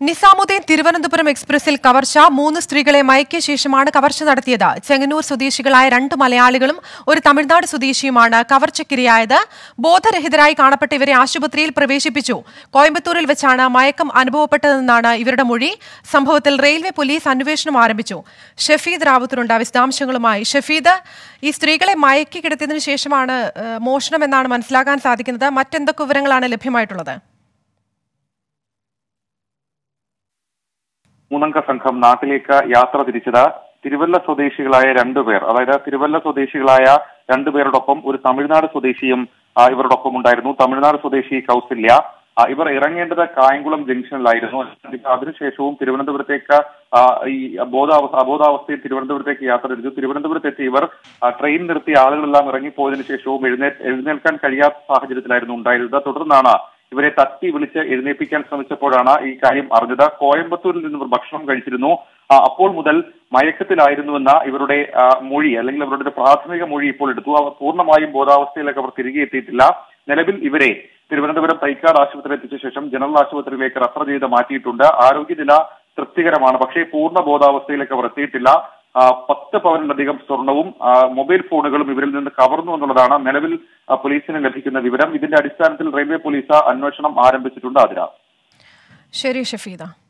നിസാമുദ്ദീൻ തിരുവനന്തപുരം എക്സ്പ്രസിൽ കവർച്ച മൂന്ന് സ്ത്രീകളെ മയക്കിയ ശേഷമാണ് കവർച്ച നടത്തിയത് ചെങ്ങന്നൂർ സ്വദേശികളായ രണ്ട് മലയാളികളും ഒരു തമിഴ്നാട് സ്വദേശിയുമാണ് കവർച്ചക്കിരയായത് ബോധരഹിതരായി കാണപ്പെട്ട ഇവരെ ആശുപത്രിയിൽ പ്രവേശിപ്പിച്ചു കോയമ്പത്തൂരിൽ വെച്ചാണ് മയക്കം അനുഭവപ്പെട്ടതെന്നാണ് ഇവരുടെ മൊഴി സംഭവത്തിൽ റെയിൽവേ പോലീസ് അന്വേഷണം ആരംഭിച്ചു ഷഫീദ് റാവുത്തറുണ്ട് വിശദാംശങ്ങളുമായി ഷഫീദ് ഈ സ്ത്രീകളെ മയക്കി കിടത്തിയതിനു ശേഷമാണ് ഏഹ്, മോഷണം എന്നാണ് മനസ്സിലാക്കാൻ സാധിക്കുന്നത് മറ്റെന്തൊക്കെ വിവരങ്ങളാണ് ലഭ്യമായിട്ടുള്ളത് മൂന്നംഗ സംഘം നാട്ടിലേക്ക് യാത്ര തിരിച്ചത് തിരുവല്ല സ്വദേശികളായ രണ്ടുപേർ അതായത് തിരുവല്ല സ്വദേശികളായ രണ്ടുപേരോടൊപ്പം ഒരു തമിഴ്നാട് സ്വദേശിയും ആ, ഇവരോടൊപ്പം ഉണ്ടായിരുന്നു തമിഴ്നാട് സ്വദേശി കൗസല്യ ആ, ഇവർ ഇറങ്ങേണ്ടത് കായംകുളം ജംഗ്ഷനിലായിരുന്നു അതിനുശേഷവും തിരുവനന്തപുരത്തേക്ക് ആ, ഈ ബോധാവസ്ഥ അബോധാവസ്ഥയിൽ തിരുവനന്തപുരത്തേക്ക് യാത്ര തിരിച്ചു തിരുവനന്തപുരത്തെത്തി ഇവർ ആ, ട്രെയിൻ നിർത്തി ആളുകളെല്ലാം ഇറങ്ങിപ്പോയതിനു ശേഷവും എഴുന്നേ എഴുന്നേൽക്കാൻ കഴിയാത്ത സാഹചര്യത്തിലായിരുന്നു ഉണ്ടായിരുന്നത് തുടർന്നാണ് ഇവരെ തട്ടി വിളിച്ച് എഴുന്നേൽപ്പിക്കാൻ ശ്രമിച്ചപ്പോഴാണ് ഈ കാര്യം അറിഞ്ഞത് കോയമ്പത്തൂരിൽ നിന്ന് ഇവർ ഭക്ഷണം കഴിച്ചിരുന്നു ആ, അപ്പോൾ മുതൽ മയക്കത്തിലായിരുന്നുവെന്ന ഇവരുടെ ആ, മൊഴി അല്ലെങ്കിൽ അവരുടെ ഒരു പ്രാഥമിക മൊഴി ഇപ്പോൾ എടുത്തു അവർ പൂർണ്ണമായും ബോധാവസ്ഥയിലേക്ക് അവർ തിരികെ എത്തിയിട്ടില്ല നിലവിൽ ഇവരെ തിരുവനന്തപുരം തൈക്കാട് ആശുപത്രിയിൽ എത്തിച്ച ശേഷം ജനറൽ ആശുപത്രിയിലേക്ക് റഫർ ചെയ്ത് മാറ്റിയിട്ടുണ്ട് ആരോഗ്യനില തൃപ്തികരമാണ് പക്ഷേ പൂർണ്ണ ബോധാവസ്ഥയിലേക്ക് അവർ എത്തിയിട്ടില്ല ആ, പത്ത് പവനിലധികം സ്വർണവും ആ, മൊബൈൽ ഫോണുകളും ഇവരിൽ നിന്ന് കവർന്നു എന്നുള്ളതാണ് നിലവിൽ ആ, പോലീസിന് ലഭിക്കുന്ന വിവരം ഇതിന്റെ അടിസ്ഥാനത്തിൽ റെയിൽവേ പോലീസ് അന്വേഷണം ആരംഭിച്ചിട്ടുണ്ട് അതിര ശരി ഷഫീദ